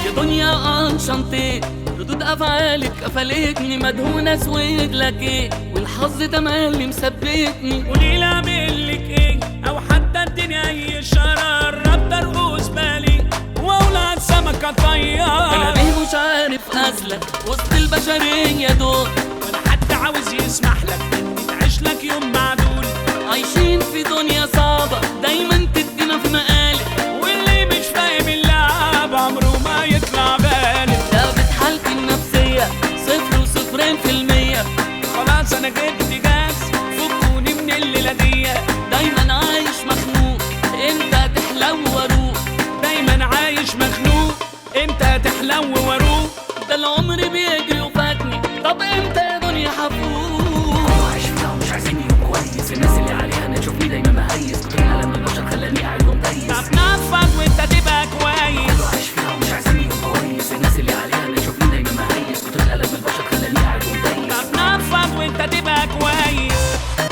يا دنيا انشنطيت ردود افعالك قفلتني مدهونة اسود لك ايه والحظ تملي مثبتني قولي لي اعمل لك ايه او حتى اديني اي اشاره قربت ارقص بالي واولع سمكه انا طيار ليه مش عارف اسلك وسط البشرية دول ولا حد عاوز يسمح لك اني تعيش لك يوم معدول عايشين في دنيا صعبة دايما تدينا في مقالب واللي مش فاهم اللعب عمره ما يطلع بالي ثابت حالتي النفسية صفر وصفرين في المية خلاص انا جبت جاز فكوني من الليله دي دايما عايش مخنوق انت تحلو واروق دايما عايش مخنوق امتى تحلو واروق ده العمر بيجري وفاتني طب امتى يا دنيا هفوق عايش فيها ومش عايزين يوم كويس الناس اللي عليها انا تشوفني دايما مهيس كتر الالم البشر خلاني قاعد ومتيس طب نفض وانت تبقى كويس عايش فيها ومش عايزين يوم كويس الناس اللي عليها انا تشوفني دايما مهيس كتر الالم البشر خلاني قاعد ومتيس طب نفض وانت تبقى كويس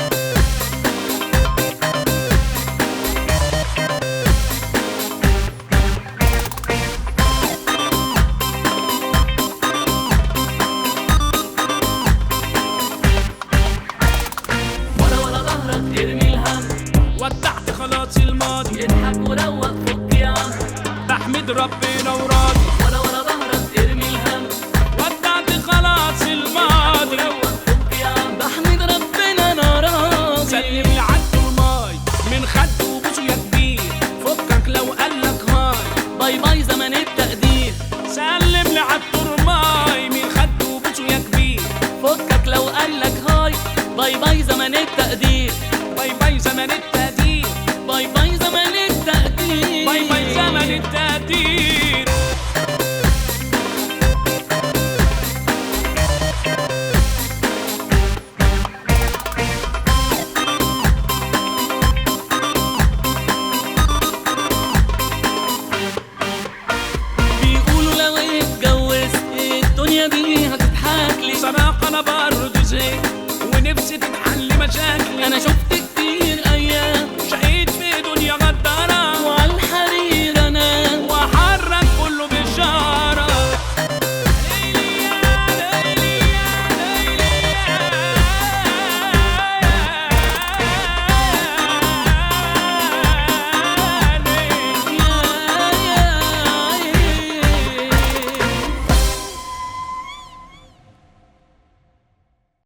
ولا ولا ظهرك ارمي الهم ودعت خلاص الماضي اضحك وروق فك يا عم بحمد ربنا وراضي ولا ولا ظهرك ارمي الهم ودعت خلاص الماضي وروق فك يا عم بحمد ربنا انا راضي سلم لي عدو الماي من خد وبوسه يا كبير فكك لو قالك هاي باي باي زمن التقدير سلم لي عدو الماي من خد وبوسه يا كبير فكك لو قالك هاي باي باي زمن التقدير باي باي زمن التقدير باي باي زمن التقدير باي باي زمن التقدير بيقولوا لو اتجوزت الدنيا دي هتضحك لي صراحة أنا برضه زيك ونفسي تتحل مشاكلي انا شفت